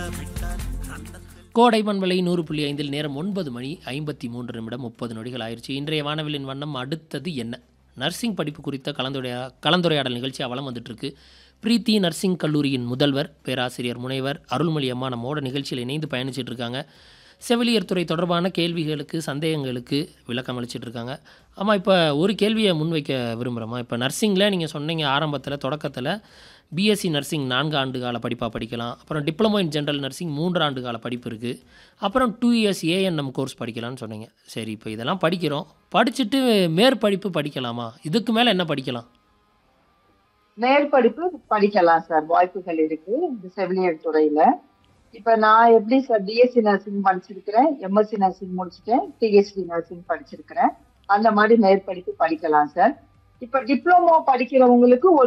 கோடை பண்பலை நூறு புள்ளி ஐந்தில் நேரம் ஒன்பது மணி ஐம்பத்தி மூன்று நிமிடம் முப்பது நொடிகள் ஆயிடுச்சு இன்றைய வானவிலின் வண்ணம் அடுத்தது என்ன நர்சிங் படிப்பு குறித்த கலந்துரையா கலந்துரையாடல் நிகழ்ச்சி அவலம் வந்துட்டுருக்கு பிரீத்தி நர்சிங் கல்லூரியின் முதல்வர் பேராசிரியர் முனைவர் அருள்மொழி அம்மா நம்மோட நிகழ்ச்சியில் இணைந்து பயணிச்சிட்டு இருக்காங்க செவிலியர் துறை தொடர்பான கேள்விகளுக்கு சந்தேகங்களுக்கு விளக்கம் அளிச்சிட்டு இருக்காங்க ஆமாம் இப்போ ஒரு கேள்வியை முன்வைக்க விரும்புகிறோமா இப்போ நர்சிங்கில் நீங்கள் சொன்னீங்க ஆரம்பத்தில் தொடக்கத்தில் பிஎஸ்சி நர்சிங் நான்கு ஆண்டு கால படிப்பாக படிக்கலாம் அப்புறம் டிப்ளமோ இன் ஜென்ரல் நர்சிங் மூன்று ஆண்டு கால படிப்பு இருக்குது அப்புறம் டூ இயர்ஸ் ஏஎன்எம் கோர்ஸ் படிக்கலாம்னு சொன்னீங்க சரி இப்போ இதெல்லாம் படிக்கிறோம் படிச்சுட்டு மேற்படிப்பு படிக்கலாமா இதுக்கு மேலே என்ன படிக்கலாம் மேற்படிப்பு படிக்கலாம் சார் வாய்ப்புகள் இருக்கு இந்த செவிலியர் துறையில இப்ப நான் எப்படி சார் பிஎஸ்சி நர்சிங் படிச்சிருக்கிறேன் எம்எஸ்சி நர்சிங் முடிச்சிட்டேன் பிஹெச்டி நர்சிங் படிச்சிருக்கிறேன் அந்த மாதிரி மேற்படிப்பு படிக்கலாம் சார் இப்ப டிப்ளமோ படிக்கிறவங்களுக்கு ஒரு